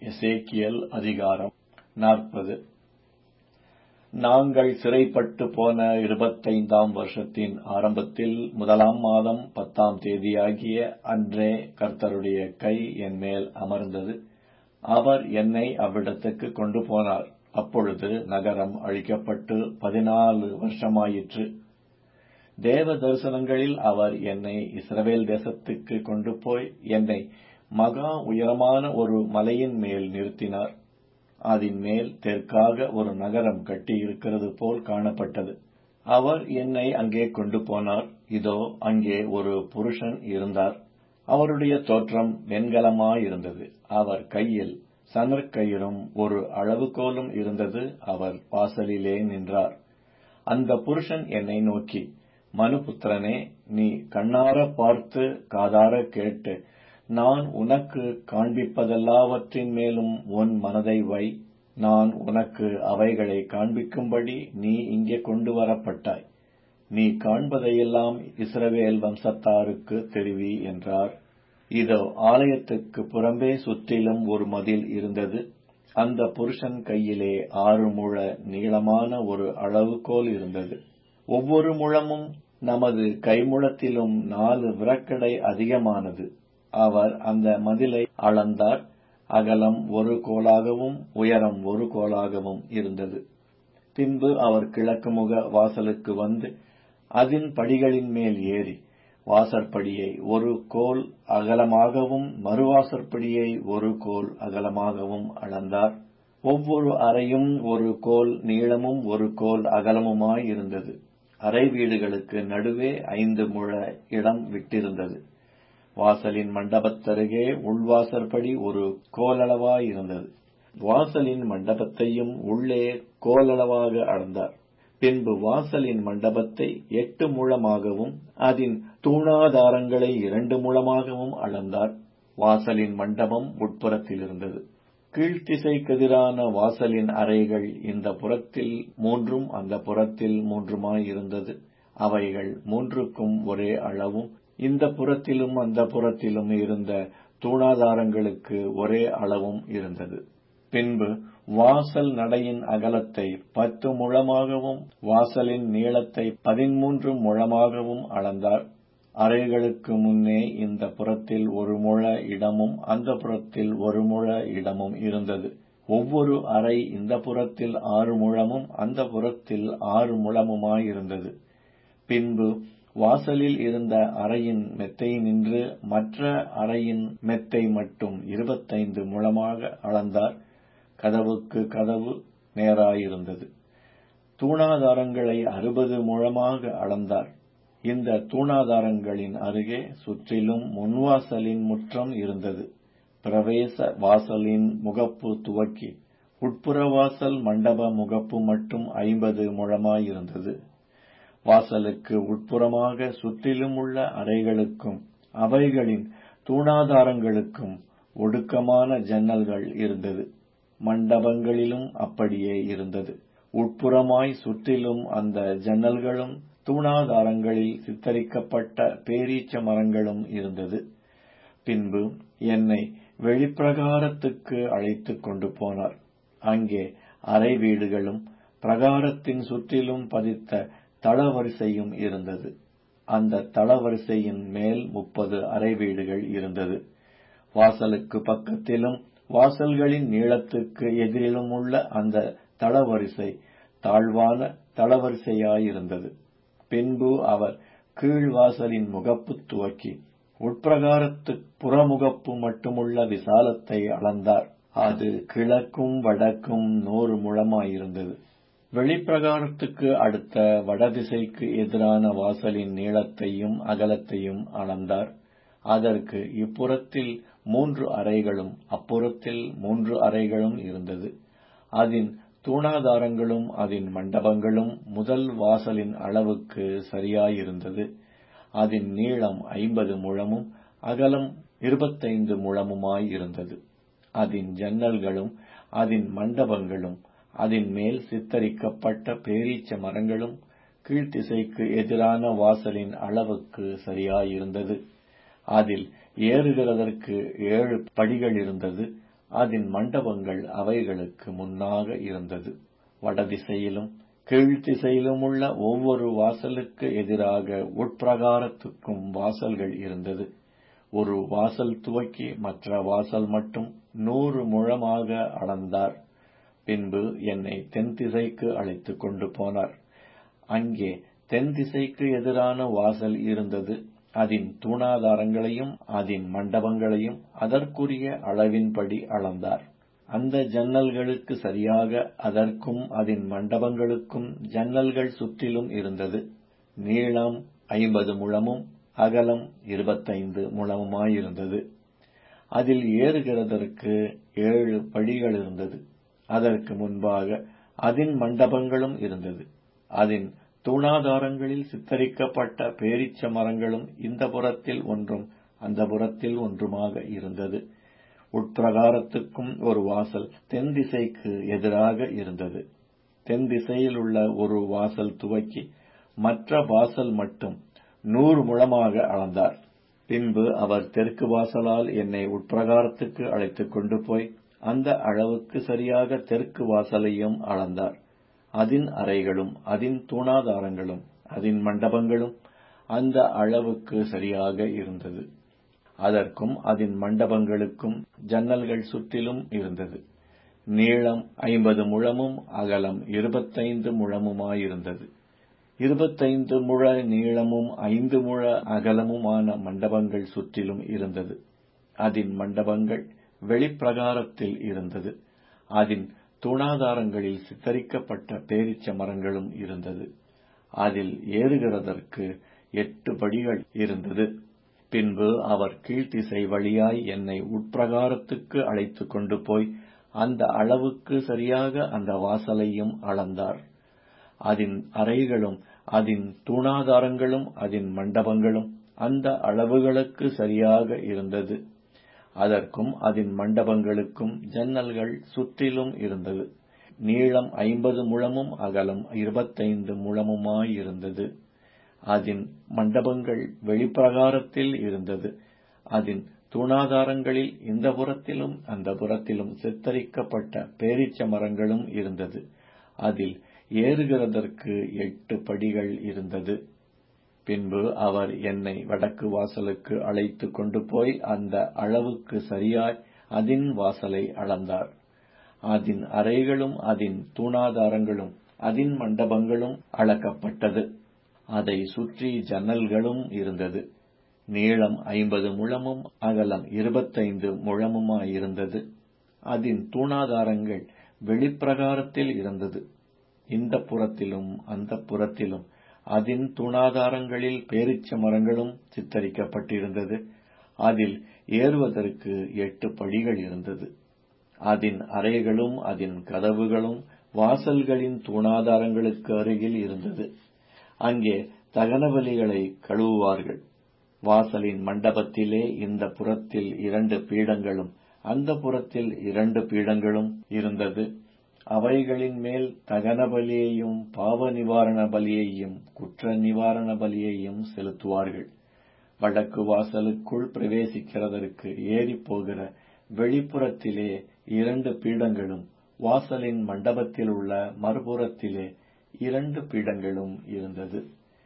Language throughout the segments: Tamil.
எசேக்கியேல் அதிகாரம் நாற்பது நாங்கள் சிறைப்பட்டுப் போன இருபத்தைந்தாம் வருஷத்தின் ஆரம்பத்தில் முதலாம் மாதம் பத்தாம் தேதியாகிய அன்றே கர்த்தருடைய கை என்மேல் அமர்ந்தது அவர் என்னை அவ்விடத்துக்குக் கொண்டு போனார் அப்பொழுது நகரம் அழிக்கப்பட்டு பதினாலு வருஷமாயிற்று தேவ தரிசனங்களில் அவர் என்னை இஸ்ரவேல் தேசத்துக்குக் கொண்டு போய் என்னை மகா உயரமான ஒரு மலையின் மேல் நிறுத்தினார் அதின் மேல் தெற்காக ஒரு நகரம் கட்டியிருக்கிறது போல் காணப்பட்டது அவர் என்னை அங்கே கொண்டு போனார் இதோ அங்கே ஒரு புருஷன் இருந்தார் அவருடைய தோற்றம் வெண்கலமாயிருந்தது அவர் கையில் சணற்கயிறும் ஒரு அளவுகோலும் இருந்தது அவர் வாசலிலே நின்றார் அந்த புருஷன் என்னை நோக்கி மனுபுத்திரனே நீ கண்ணாரப் பார்த்து காதாரக் கேட்டு நான் உனக்கு காண்பிப்பதெல்லாவற்றின் மேலும் உன் மனதை வை நான் உனக்கு அவைகளைக் காண்பிக்கும்படி நீ இங்கே கொண்டு வரப்பட்டாய் நீ காண்பதையெல்லாம் இஸ்ரவேல் வம்சத்தாருக்குத் தெரிவி என்றார் இதோ ஆலயத்துக்குப் புறம்பே சுற்றிலும் ஒரு மதில் இருந்தது அந்த புருஷன் கையிலே ஆறு முழ நீளமான ஒரு அளவுகோல் இருந்தது ஒவ்வொரு முழமும் நமது கைமுழத்திலும் நாலு விரக்கடை அதிகமானது அவர் அந்த மதிலை அளந்தார் அகலம் ஒரு கோலாகவும் உயரம் ஒரு கோலாகவும் இருந்தது பின்பு அவர் கிழக்கு முக வாசலுக்கு வந்து அதன் படிகளின் மேல் ஏறி வாசற்படியை ஒரு கோல் அகலமாகவும் மறுவாசற்படியை ஒரு கோல் அகலமாகவும் அளந்தார் ஒவ்வொரு அறையும் ஒரு கோல் நீளமும் ஒரு கோல் அகலமுமாய் இருந்தது அறை வீடுகளுக்கு நடுவே ஐந்து முழ இடம் விட்டிருந்தது வாசலின் மண்டபத்தருகே உள்வாசற்படி ஒரு கோலளவாயிருந்தது வாசலின் மண்டபத்தையும் உள்ளே கோலளவாக அளந்தார் பின்பு வாசலின் மண்டபத்தை எட்டு முழமாகவும் அதன் தூணாதாரங்களை இரண்டு முழமாகவும் அளந்தார் வாசலின் மண்டபம் உட்புறத்தில் இருந்தது கீழ்த்திசைக்கெதிரான வாசலின் அறைகள் இந்த புறத்தில் மூன்றும் அந்த புறத்தில் மூன்றுமாயிருந்தது அவைகள் மூன்றுக்கும் ஒரே அளவும் இந்த புறத்திலும் அந்த புறத்திலும் இருந்த தூணாதாரங்களுக்கு ஒரே அளவும் இருந்தது பின்பு வாசல் நடையின் அகலத்தை பத்து முழமாகவும் வாசலின் நீளத்தை பதிமூன்று முழமாகவும் அளந்தார் அறைகளுக்கு முன்னே இந்த புறத்தில் ஒரு முழ இடமும் அந்த புறத்தில் ஒரு முழ இடமும் இருந்தது ஒவ்வொரு அறை இந்த புறத்தில் ஆறு முழமும் அந்த புறத்தில் ஆறு முழமுமாயிருந்தது பின்பு வாசலில் இருந்த அறையின் மெத்தை நின்று மற்ற அறையின் மெத்தை மட்டும் இருபத்தைந்து முழமாக அளந்தார் கதவுக்கு கதவு நேராயிருந்தது தூணாதாரங்களை அறுபது முழமாக அளந்தார் இந்த தூணாதாரங்களின் அருகே சுற்றிலும் முன்வாசலின் முற்றம் இருந்தது பிரவேச வாசலின் முகப்பு துவக்கி உட்புற வாசல் மண்டப முகப்பு மட்டும் ஐம்பது முழமாயிருந்தது வாசலுக்கு உட்புறமாக சுற்றிலும் உள்ள அறைகளுக்கும் அவைகளின் தூணாதாரங்களுக்கும் ஒடுக்கமான ஜன்னல்கள் இருந்தது மண்டபங்களிலும் அப்படியே இருந்தது உட்புறமாய் சுற்றிலும் அந்த ஜன்னல்களும் தூணாதாரங்களில் சித்தரிக்கப்பட்ட பேரீச்ச மரங்களும் இருந்தது பின்பு என்னை வெளிப்பிரகாரத்துக்கு அழைத்துக் கொண்டு போனார் அங்கே அறை வீடுகளும் பிரகாரத்தின் சுற்றிலும் பதித்த தளவரிசையும் இருந்தது அந்த தளவரிசையின் மேல் முப்பது அறை வீடுகள் இருந்தது வாசலுக்கு பக்கத்திலும் வாசல்களின் நீளத்துக்கு எதிரிலும் உள்ள அந்த தளவரிசை தாழ்வான தளவரிசையாயிருந்தது பின்பு அவர் கீழ்வாசலின் முகப்பு துவக்கி உட்பிரகாரத்து புறமுகப்பு மட்டுமுள்ள விசாலத்தை அளந்தார் அது கிழக்கும் வடக்கும் நூறு முழமாயிருந்தது வெளிப்பிரகாரத்துக்கு அடுத்த வடதிசைக்கு எதிரான வாசலின் நீளத்தையும் அகலத்தையும் அளந்தார் அதற்கு இப்புறத்தில் மூன்று அறைகளும் அப்புறத்தில் மூன்று அறைகளும் இருந்தது அதன் தூணாதாரங்களும் அதன் மண்டபங்களும் முதல் வாசலின் அளவுக்கு சரியாயிருந்தது அதன் நீளம் ஐம்பது முழமும் அகலம் இருபத்தைந்து முழமுமாயிருந்தது அதன் ஜன்னல்களும் அதன் மண்டபங்களும் அதன் மேல் சித்தரிக்கப்பட்ட பேரீச்ச மரங்களும் கீழ்த்திசைக்கு எதிரான வாசலின் அளவுக்கு சரியாயிருந்தது அதில் ஏறுகிறதற்கு ஏழு படிகள் இருந்தது அதன் மண்டபங்கள் அவைகளுக்கு முன்னாக இருந்தது வடதிசையிலும் கீழ்த்திசையிலுமுள்ள ஒவ்வொரு வாசலுக்கு எதிராக உட்பிரகாரத்துக்கும் வாசல்கள் இருந்தது ஒரு வாசல் துவக்கி மற்ற வாசல் மட்டும் நூறு முழமாக அளந்தார் பின்பு என்னை தென் திசைக்கு அழைத்துக் கொண்டு போனார் அங்கே தென் திசைக்கு எதிரான வாசல் இருந்தது அதன் தூணாதாரங்களையும் அதன் மண்டபங்களையும் அதற்குரிய அளவின்படி அளந்தார் அந்த ஜன்னல்களுக்கு சரியாக அதற்கும் அதன் மண்டபங்களுக்கும் ஜன்னல்கள் சுற்றிலும் இருந்தது நீளம் ஐம்பது முழமும் அகலம் இருபத்தைந்து முழமுமாயிருந்தது அதில் ஏறுகிறதற்கு ஏழு படிகள் இருந்தது அதற்கு முன்பாக அதன் மண்டபங்களும் இருந்தது அதன் தூணாதாரங்களில் சித்தரிக்கப்பட்ட பேரீச்ச மரங்களும் இந்த புறத்தில் ஒன்றும் அந்த புறத்தில் ஒன்றுமாக இருந்தது உட்பிரகாரத்துக்கும் ஒரு வாசல் தென் திசைக்கு எதிராக இருந்தது தென் திசையில் உள்ள ஒரு வாசல் துவக்கி மற்ற வாசல் மட்டும் நூறு முழமாக அளந்தார் பின்பு அவர் தெற்கு வாசலால் என்னை உட்பிரகாரத்துக்கு அழைத்துக் கொண்டு போய் அந்த அளவுக்கு சரியாக தெற்கு வாசலையும் அளந்தார் அதின் அறைகளும் அதின் தூணாதாரங்களும் அதின் மண்டபங்களும் அந்த அளவுக்கு சரியாக இருந்தது அதற்கும் அதன் மண்டபங்களுக்கும் ஜன்னல்கள் சுற்றிலும் இருந்தது நீளம் ஐம்பது முழமும் அகலம் இருபத்தைந்து முழமுமாயிருந்தது இருபத்தைந்து முழ நீளமும் ஐந்து முழ அகலமுமான மண்டபங்கள் சுற்றிலும் இருந்தது அதன் மண்டபங்கள் வெளிப்பிரகாரத்தில் இருந்தது அதன் தூணாதாரங்களில் சித்தரிக்கப்பட்ட பேரிச்ச மரங்களும் இருந்தது அதில் ஏறுகிறதற்கு எட்டு படிகள் இருந்தது பின்பு அவர் கீழ்த்திசை வழியாய் என்னை உட்பிரகாரத்துக்கு அழைத்துக் கொண்டு போய் அந்த அளவுக்கு சரியாக அந்த வாசலையும் அளந்தார் அதன் அறைகளும் அதன் தூணாதாரங்களும் அதன் மண்டபங்களும் அந்த அளவுகளுக்கு சரியாக இருந்தது அதற்கும் அதன் மண்டபங்களுக்கும் ஜன்னல்கள் சுற்றிலும் இருந்தது நீளம் ஐம்பது முழமும் அகலம் இருபத்தைந்து முழமுமாயிருந்தது அதன் மண்டபங்கள் வெளிப்பிரகாரத்தில் இருந்தது அதன் தூணாதாரங்களில் இந்த புறத்திலும் அந்த புறத்திலும் சித்தரிக்கப்பட்ட பேரீச்ச மரங்களும் இருந்தது அதில் ஏறுகிறதற்கு எட்டு படிகள் இருந்தது பின்பு அவர் என்னை வடக்கு வாசலுக்கு அழைத்துக் கொண்டு போய் அந்த அளவுக்கு சரியாய் அதின் வாசலை அளந்தார் அதன் அறைகளும் அதன் தூணாதாரங்களும் அதன் மண்டபங்களும் அளக்கப்பட்டது அதை சுற்றி ஜன்னல்களும் இருந்தது நீளம் ஐம்பது முழமும் அகலம் இருபத்தைந்து முழமுமாயிருந்தது அதன் தூணாதாரங்கள் வெளிப்பிரகாரத்தில் இருந்தது இந்த புறத்திலும் அந்த புறத்திலும் அதன் தூணாதாரங்களில் பேரிச்ச மரங்களும் சித்தரிக்கப்பட்டிருந்தது அதில் ஏறுவதற்கு எட்டு படிகள் இருந்தது அதன் அறைகளும் அதன் கதவுகளும் வாசல்களின் தூணாதாரங்களுக்கு அருகில் இருந்தது அங்கே தகனபலிகளை கழுவுவார்கள் வாசலின் மண்டபத்திலே இந்த புறத்தில் இரண்டு பீடங்களும் அந்த புறத்தில் இரண்டு பீடங்களும் இருந்தது அவைகளின் மேல் தகன பலியையும் பாவ நிவாரண பலியையும் குற்ற நிவாரண பலியையும் செலுத்துவார்கள் வடக்கு வாசலுக்குள் பிரவேசிக்கிறதற்கு ஏறிப் போகிற வெளிப்புறத்திலே இரண்டு பீடங்களும் வாசலின் மண்டபத்தில் உள்ள மறுபுறத்திலே இரண்டு பீடங்களும் இருந்தது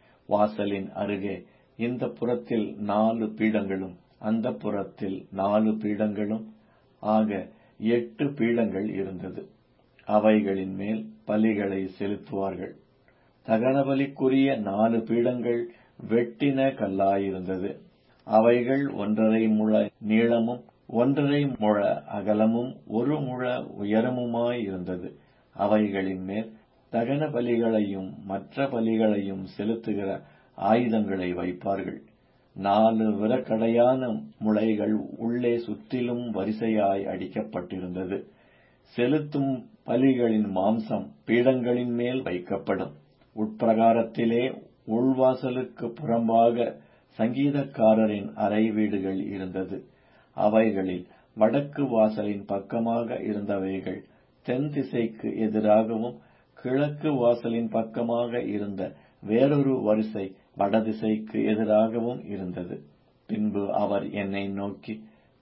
வாசலின் அருகே இந்த புறத்தில் நாலு பீடங்களும் அந்த புறத்தில் நாலு பீடங்களும் ஆக எட்டு பீடங்கள் இருந்தது அவைகளின் மேல் பலிகளை செலுத்துவார்கள் தகனபலிக்குரிய நாலு பீடங்கள் வெட்டின கல்லாயிருந்தது அவைகள் ஒன்றரை முழ நீளமும் ஒன்றரை முழ அகலமும் ஒரு முழ உயரமுமாயிருந்தது அவைகளின் மேல் தகன பலிகளையும் மற்ற பலிகளையும் செலுத்துகிற ஆயுதங்களை வைப்பார்கள் நாலு விறக்கடையான முளைகள் உள்ளே சுற்றிலும் வரிசையாய் அடிக்கப்பட்டிருந்தது செலுத்தும் பலிகளின் மாம்சம் பீடங்களின் மேல் வைக்கப்படும் உட்பிரகாரத்திலே உள்வாசலுக்கு புறம்பாக சங்கீதக்காரரின் அறை வீடுகள் இருந்தது அவைகளில் வடக்கு வாசலின் பக்கமாக இருந்தவைகள் தென் திசைக்கு எதிராகவும் கிழக்கு வாசலின் பக்கமாக இருந்த வேறொரு வரிசை வடதிசைக்கு எதிராகவும் இருந்தது பின்பு அவர் என்னை நோக்கி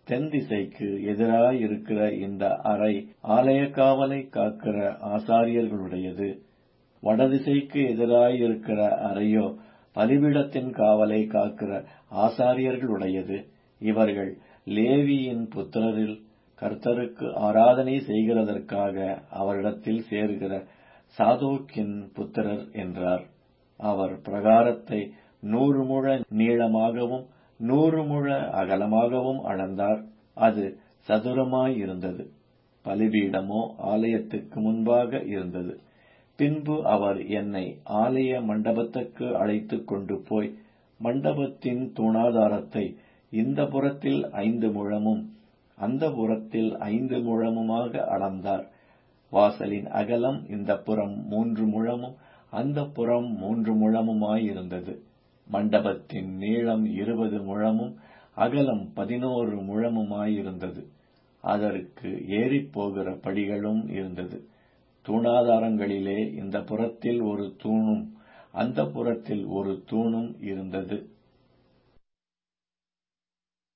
தென் திசைக்கு எதிராயிருக்கிற இந்த அறை ஆலய காவலை காக்கிற ஆசாரியர்களுடையது வடதிசைக்கு எதிராயிருக்கிற அறையோ பலிபீடத்தின் காவலை காக்கிற ஆசாரியர்களுடையது இவர்கள் லேவியின் புத்திரரில் கர்த்தருக்கு ஆராதனை செய்கிறதற்காக அவரிடத்தில் சேர்கிற சாதோக்கின் புத்திரர் என்றார் அவர் பிரகாரத்தை நூறு முழ நீளமாகவும் நூறு முழ அகலமாகவும் அளந்தார் அது சதுரமாயிருந்தது பலிபீடமோ ஆலயத்துக்கு முன்பாக இருந்தது பின்பு அவர் என்னை ஆலய மண்டபத்துக்கு அழைத்துக் கொண்டு போய் மண்டபத்தின் தூணாதாரத்தை இந்த புறத்தில் ஐந்து முழமும் அந்த புறத்தில் ஐந்து முழமுமாக அளந்தார் வாசலின் அகலம் இந்த புறம் மூன்று முழமும் அந்த புறம் மூன்று முழமுமாயிருந்தது மண்டபத்தின் நீளம் இருபது முழமும் அகலம் பதினோரு முழமுமாயிருந்தது அதற்கு ஏறிப்போகிற படிகளும் இருந்தது தூணாதாரங்களிலே இந்த புறத்தில் ஒரு தூணும் அந்த புறத்தில் ஒரு தூணும் இருந்தது